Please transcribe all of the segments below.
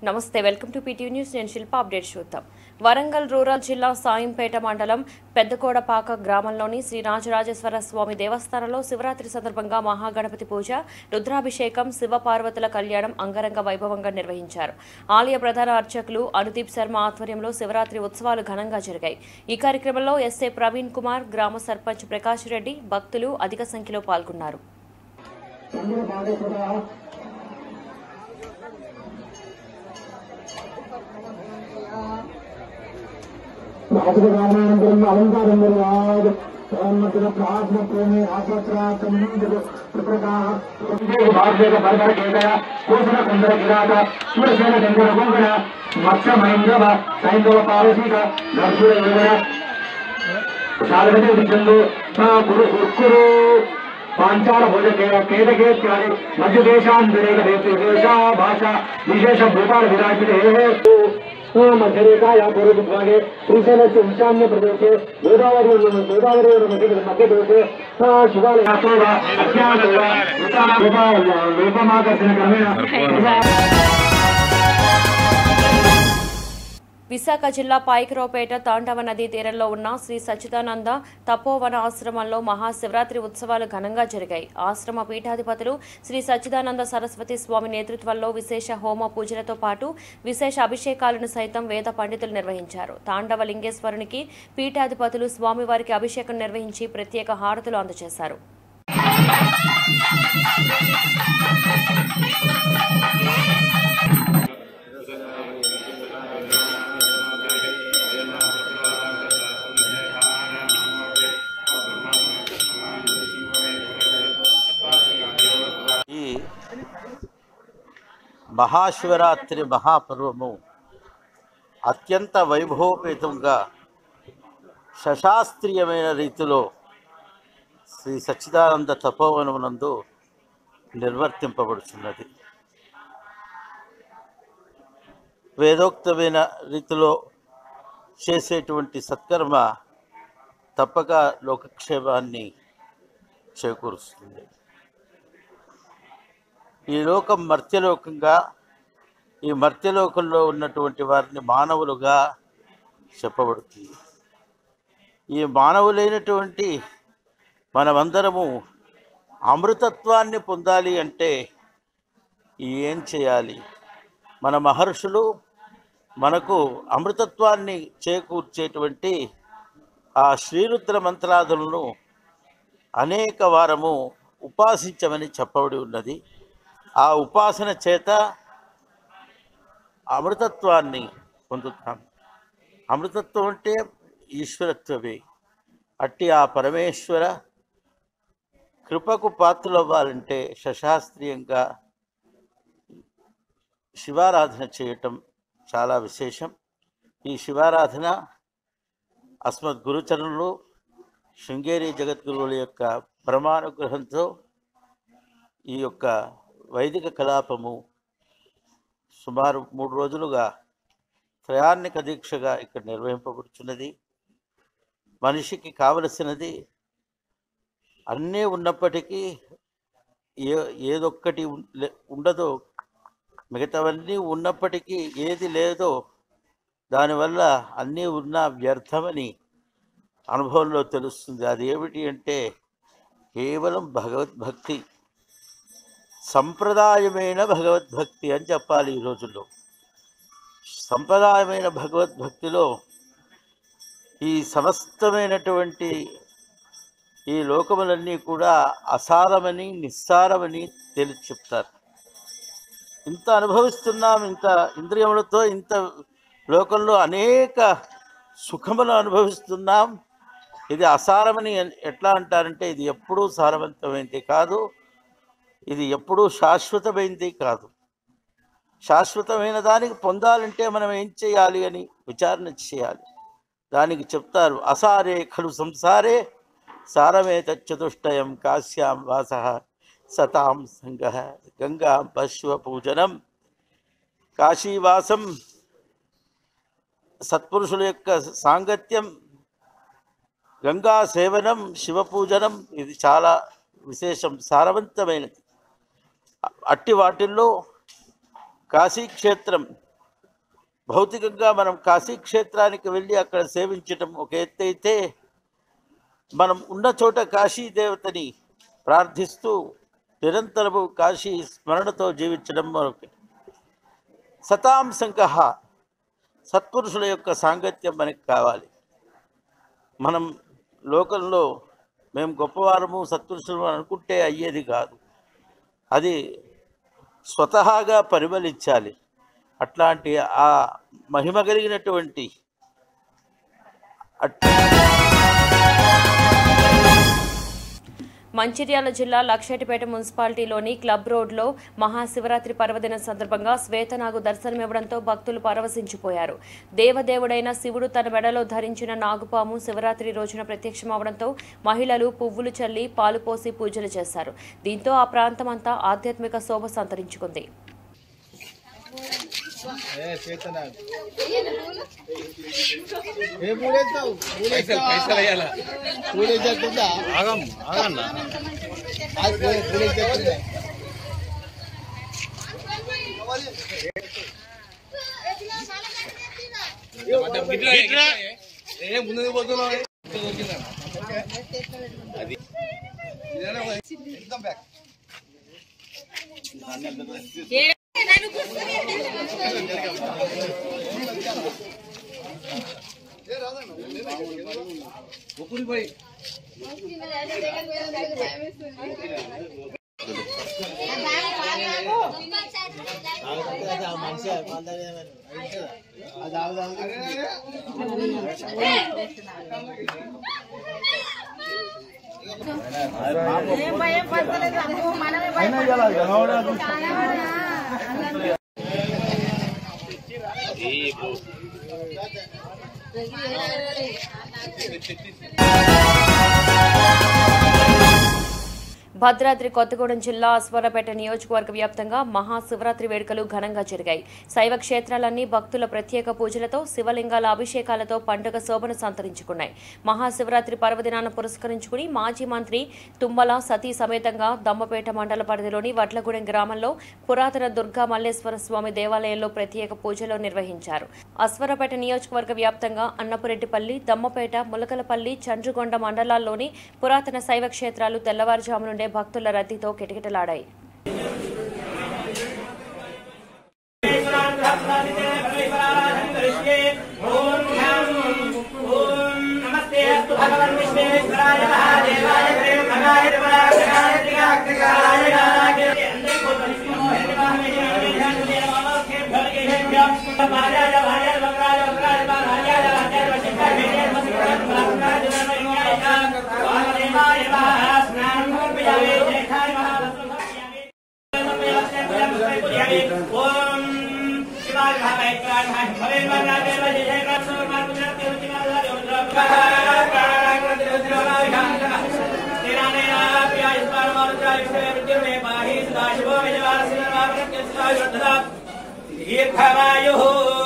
నమస్తే welcome to PT news నేను శిల్ప update చూద్దాం వరంగల్ రూరల్ జిల్లా సాయంపేట మండలం పెద్దకోడపాక గ్రామంలోని శ్రీ రాజరాజేశ్వర స్వామి దేవస్థానంలో శివరాత్రి సందర్భంగా మహాగణపతి పూజ రుద్రాభిషేకం శివపార్వతుల కళ్యాణం అంగరంగ వైభవంగా నిర్వహించారు ఆలయ ప్రధాన అర్చకులు అనుదీప్ శర్మ ఆధ్వర్యంలో శివరాత్రి ఉత్సవాలు ఘనంగా జరిగాయి ఈ కార్యక్రమంలో ఎస్ఏ ప్రవీణ్ కుమార్ గ్రామ సర్పంచ్ ప్రకాష్ రెడ్డి భక్తులు అధిక సంఖ్యలో పాల్గొన్నారు రాజరామానందరం అలంకారం రాజు మధ్య ప్రార్థన ప్రేమి ఆపత్రాకం భారతీయ పరపర కేతయ కోసన సుందర కిరాత సూరసేన గంగర గోగణ మత్స్య మహేంద్రవ సైంధవ పారసీక నర్సుర యోగన సాధకతే విషయంలో గురు కురు పాంచాల భోజ కేతకే త్యాగి మధ్య దేశాంతరేక దేశ భాష విశేష భూపాల విరాజితే మధ్యరేఖాయా పూర్వదిగ్భాగే శ్రీశైలस्य ఈశాన్య ప్రదేశे గోదావరి గోదావరి మధ్య మధ్యదేశे శివాలయాతో రూపమాకర్షణ క్రమేణ విశాఖ జిల్లా పాయకరావుపేట తాండవ నదీ తీరంలో ఉన్న శ్రీ సచ్చిదానంద తపోవన ఆశ్రమంలో మహాశివరాత్రి ఉత్సవాలు ఘనంగా జరిగాయి ఆశ్రమ పీఠాధిపతులు శ్రీ సచ్చిదానంద సరస్వతి స్వామి నేతృత్వంలో విశేష హోమ పూజలతో పాటు విశేష అభిషేకాలను సైతం వేద పండితులు నిర్వహించారు తాండవ లింగేశ్వరునికి పీఠాధిపతులు స్వామివారికి అభిషేకం నిర్వహించి ప్రత్యేక హారతులు అందజేశారు ఈ మహాశివరాత్రి మహాపర్వము అత్యంత వైభవపేతంగా శశాస్త్రీయమైన రీతిలో శ్రీ సచ్చిదానంద తపోవనమునందు నిర్వర్తింపబడుచున్నది వేదోక్తమైన రీతిలో చేసేటువంటి సత్కర్మ తప్పక లోకక్షేమాన్ని చేకూరుస్తుంది ఈ లోకం మర్త్యలోకంగా ఈ మర్త్యలోకంలో ఉన్నటువంటి వారిని మానవులుగా చెప్పబడుతుంది ఈ మానవులైనటువంటి మనమందరము అమృతత్వాన్ని పొందాలి అంటే ఏం చేయాలి మన మహర్షులు మనకు అమృతత్వాన్ని చేకూర్చేటువంటి ఆ శ్రీరుద్ర మంత్రాదులను అనేక వారము ఉపాసించమని చెప్పబడి ఉన్నది ఆ ఉపాసన చేత అమృతత్వాన్ని పొందుతాం అమృతత్వం అంటే ఈశ్వరత్వమే అట్టి ఆ పరమేశ్వర కృపకు పాత్రలవ్వాలంటే శశాస్త్రీయంగా శివారాధన చేయటం చాలా విశేషం ఈ శివారాధన అస్మద్ గురుచరణులు శృంగేరి జగద్గురువుల యొక్క పరమానుగ్రహంతో ఈ యొక్క వైదిక కలాపము సుమారు మూడు రోజులుగా త్రయాన్నిక దీక్షగా ఇక్కడ నిర్వహింపబడుచున్నది మనిషికి కావలసినది అన్నీ ఉన్నప్పటికీ ఏ ఏదొక్కటి ఉన్- లే- ఉండదో మిగతావన్నీ ఉన్నప్పటికీ ఏది లేదో దానివల్ల అన్నీ ఉన్నా వ్యర్థమని అనుభవంలో తెలుస్తుంది అది ఏమిటి అంటే కేవలం భగవద్భక్తి సంప్రదాయమైన భగవద్భక్తి అని చెప్పాలి ఈ రోజుల్లో సంప్రదాయమైన భగవద్భక్తిలో ఈ సమస్తమైనటువంటి ఈ లోకములన్నీ కూడా అసారమని నిస్సారమని తెలిసి చెప్తారు ఇంత అనుభవిస్తున్నాం ఇంత ఇంద్రియములతో ఇంత లోకంలో అనేక సుఖములు అనుభవిస్తున్నాం ఇది అసారమని ఎన్- ఎట్లా అంటారంటే ఇది ఎప్పుడూ సారవంతమైంది కాదు ఇది ఎప్పుడూ శాశ్వతమైంది కాదు శాశ్వతమైన దానికి పొందాలంటే మనం ఏం చేయాలి అని విచారణ చేయాలి దానికి చెప్తారు అసారే ఖలు సంసారే సారమే తచ్చతుష్టయం కాశ్యాం వాస సతాం సంగ గంగా పశ్వ పూజనం కాశీవాసం సత్పురుషుల యొక్క సాంగత్యం గంగా సేవనం శివ పూజనం ఇది చాలా విశేషం సారవంతమైనది అట్టి వాటిల్లో కాశీక్షేత్రం భౌతికంగా మనం కాశీ క్షేత్రానికి వెళ్ళి అక్కడ సేవించటం ఒక ఎత్తు అయితే మనం ఉన్న చోట కాశీ దేవతని ప్రార్థిస్తూ నిరంతరము కాశీ స్మరణతో జీవించడం మరొకటి సతాం సంకహ సత్పురుషుల యొక్క సాంగత్యం మనకి కావాలి మనం లోకంలో మేము గొప్పవారము సత్పురుషులు అనుకుంటే అయ్యేది కాదు అది స్వతహాగా పరిమళించాలి అట్లాంటి ఆ మహిమ కలిగినటువంటి అట్ మంచిర్యాల జిల్లా లక్షటిపేట మున్సిపాలిటీలోని క్లబ్ రోడ్లో మహాశివరాత్రి పర్వదినం సందర్భంగా శ్వేతనాగు దర్శనమివ్వడంతో భక్తులు పరవశించిపోయారు దేవదేవుడైన శివుడు తన మెడలో ధరించిన నాగుపాము శివరాత్రి రోజున ప్రత్యక్షమవడంతో మహిళలు పువ్వులు చల్లి పాలు పోసి పూజలు చేశారు దీంతో ఆ ప్రాంతమంతా ఆధ్యాత్మిక శోభ సంతరించుకుంది ఏ పూలేస్తావు పూలేస్తావా పూలేస్తుందా ఆగం ఆగన్న అది పూలే పూలేస్తుందా ఏ ముందుకు పోతున్నావు అది బ్యాక్ మనిషి అది భద్రాద్రి కొత్తగూడెం జిల్లా అశ్వరపేట నియోజకవర్గ వ్యాప్తంగా మహాశివరాత్రి వేడుకలు ఘనంగా జరిగాయి శైవ క్షేత్రాలన్నీ భక్తుల ప్రత్యేక పూజలతో శివలింగాల అభిషేకాలతో పండుగ శోభను సంతరించుకున్నాయి మహాశివరాత్రి పర్వదినాన్ని పురస్కరించుకుని మాజీ మంత్రి తుమ్మల సతీ సమేతంగా దమ్మపేట మండల పరిధిలోని వడ్లగూడెం గ్రామంలో పురాతన దుర్గా మల్లేశ్వర స్వామి దేవాలయంలో ప్రత్యేక పూజలు నిర్వహించారు అశ్వరపేట నియోజకవర్గ వ్యాప్తంగా అన్నపురెడ్డిపల్లి దమ్మపేట ములకలపల్లి చండ్రుగొండ మండలాల్లోని పురాతన శైవ క్షేత్రాలు తెల్లవారుజాము నుండే భక్తుల రద్దీతో కిటకిటలాడాయి దీర్ఘమాయు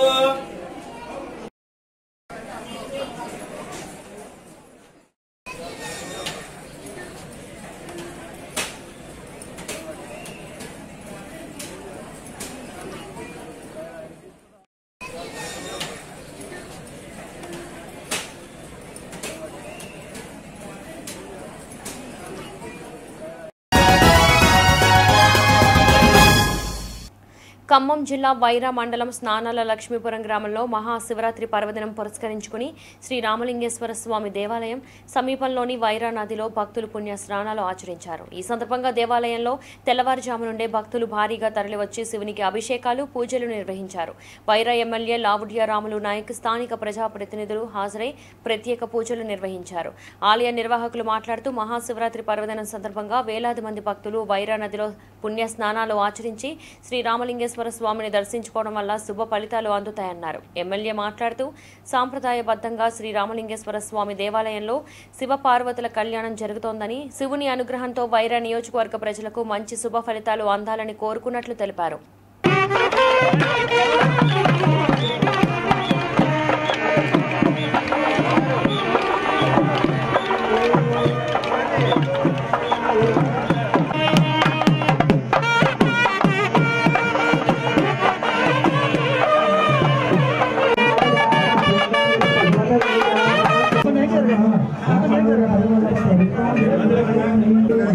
ఖమ్మం జిల్లా వైరా మండలం స్నానాల లక్ష్మీపురం గ్రామంలో మహాశివరాత్రి పర్వదినం పురస్కరించుకుని శ్రీ రామలింగేశ్వర స్వామి దేవాలయం సమీపంలోని వైరా నదిలో భక్తులు పుణ్య స్నానాలు ఆచరించారు ఈ సందర్భంగా దేవాలయంలో తెల్లవారుజాము నుండే భక్తులు భారీగా తరలివచ్చి శివునికి అభిషేకాలు పూజలు నిర్వహించారు వైరా ఎమ్మెల్యే లావుడియా రాములు నాయక్ స్థానిక ప్రజాప్రతినిధులు హాజరై ప్రత్యేక పూజలు నిర్వహించారు ఆలయ నిర్వాహకులు మాట్లాడుతూ మహాశివరాత్రి పర్వదినం సందర్భంగా వేలాది మంది భక్తులు వైరా నదిలో పుణ్య స్నానాలు ఆచరించి శ్రీ రామలింగేశ్వర స్వామిని దర్శించుకోవడం వల్ల శుభ ఫలితాలు అందుతాయన్నారు ఎమ్మెల్యే మాట్లాడుతూ సాంప్రదాయబద్ధంగా శ్రీ రామలింగేశ్వర స్వామి దేవాలయంలో శివ పార్వతుల కళ్యాణం జరుగుతోందని శివుని అనుగ్రహంతో వైరా నియోజకవర్గ ప్రజలకు మంచి శుభ ఫలితాలు అందాలని కోరుకున్నట్లు తెలిపారు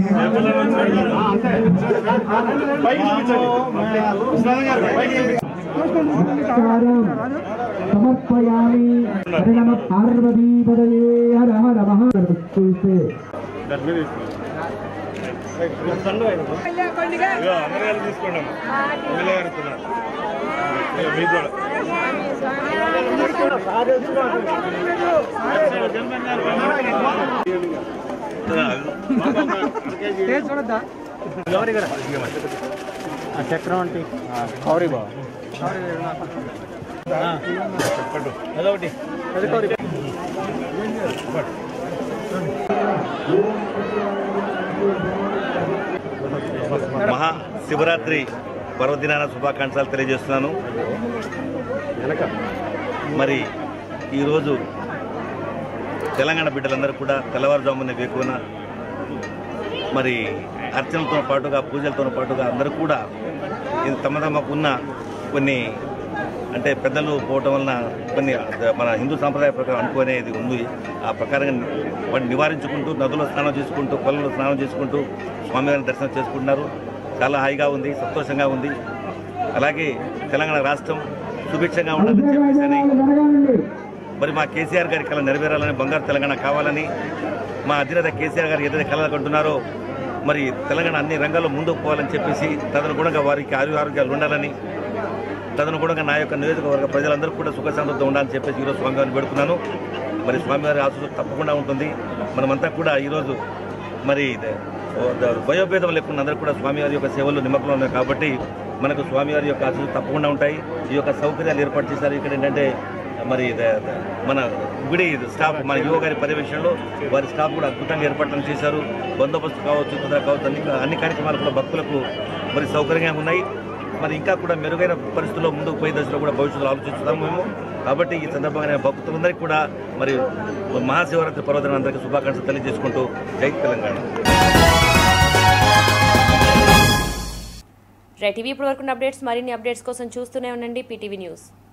సమర్పయామి హర నమ పార్వతీపదయే హర హర మహాస్తే చక్రవర్తి కౌరీ బాబు అదొకటి అది కౌరీ మహా శివరాత్రి పర్వదినాన శుభాకాంక్షలు తెలియజేస్తున్నాను మరి ఈరోజు తెలంగాణ బిడ్డలందరూ కూడా తెల్లవారుజామున వేకువన మరి అర్చనలతో పాటుగా పూజలతో పాటుగా అందరూ కూడా ఇది తమ తమకున్న కొన్ని అంటే పెద్దలు పోవటం వలన కొన్ని మన హిందూ సాంప్రదాయ ప్రకారం అనుకునేది ఉంది ఆ ప్రకారంగా వాటిని నివారించుకుంటూ నదుల్లో స్నానం చేసుకుంటూ కొలంలో స్నానం చేసుకుంటూ స్వామివారిని దర్శనం చేసుకుంటున్నారు చాలా హాయిగా ఉంది సంతోషంగా ఉంది అలాగే తెలంగాణ రాష్ట్రం సుభిక్షంగా ఉండాలని చెప్పేసి అని మరి మా కేసీఆర్ గారి కళ నెరవేరాలని బంగారు తెలంగాణ కావాలని మా అధినేత కేసీఆర్ గారు ఏదైతే కళలు కంటున్నారో మరి తెలంగాణ అన్ని రంగాల్లో ముందుకు పోవాలని చెప్పేసి తదనుగుణంగా వారికి ఆరోగ్య ఆరోగ్యాలు ఉండాలని తదనుగుణంగా నా యొక్క నియోజకవర్గ ప్రజలందరూ కూడా సుఖశాంతితో ఉండాలని చెప్పేసి ఈరోజు స్వామివారిని పెడుతున్నాను మరి స్వామివారి ఆశలు తప్పకుండా ఉంటుంది మనమంతా కూడా ఈరోజు మరి ద- ద- వయోభేదం లేకుండా అందరూ కూడా స్వామివారి యొక్క సేవల్లో నిమగ్నం ఉన్నాయి కాబట్టి మనకు స్వామివారి యొక్క ఆశలు తప్పకుండా ఉంటాయి ఈ యొక్క సౌకర్యాలు ఏర్పాటు చేశారు ఇక్కడ ఏంటంటే మరి ద- ద- మన గుడి స్టాఫ్ మన యువ గారి పర్యవేక్షణలో వారి స్టాఫ్ కూడా అద్భుతంగా ఏర్పాట్లను చేశారు బందోబస్తు కావచ్చు ఇతర కావచ్చు అన్ని అన్ని కార్యక్రమాలు కూడా భక్తులకు మరి సౌకర్యంగా ఉన్నాయి మరి ఇంకా కూడా మెరుగైన పరిస్థితుల్లో ముందుకు పోయే దశలో కూడా భవిష్యత్తులో ఆలోచిస్తున్నాము మేము కాబట్టి ఈ సందర్భంగా నేను భక్తులందరికీ కూడా మరి మహాశివరాత్రి పర్వదినం అందరికీ శుభాకాంక్షలు తెలియజేసుకుంటూ జై తెలంగాణ రైట్ ఇవి ఇప్పుడు వరకు అప్డేట్స్ మరిన్ని అప్డేట్స్ కోసం చూస్తూనే ఉండండి పీటీవీ న్యూస్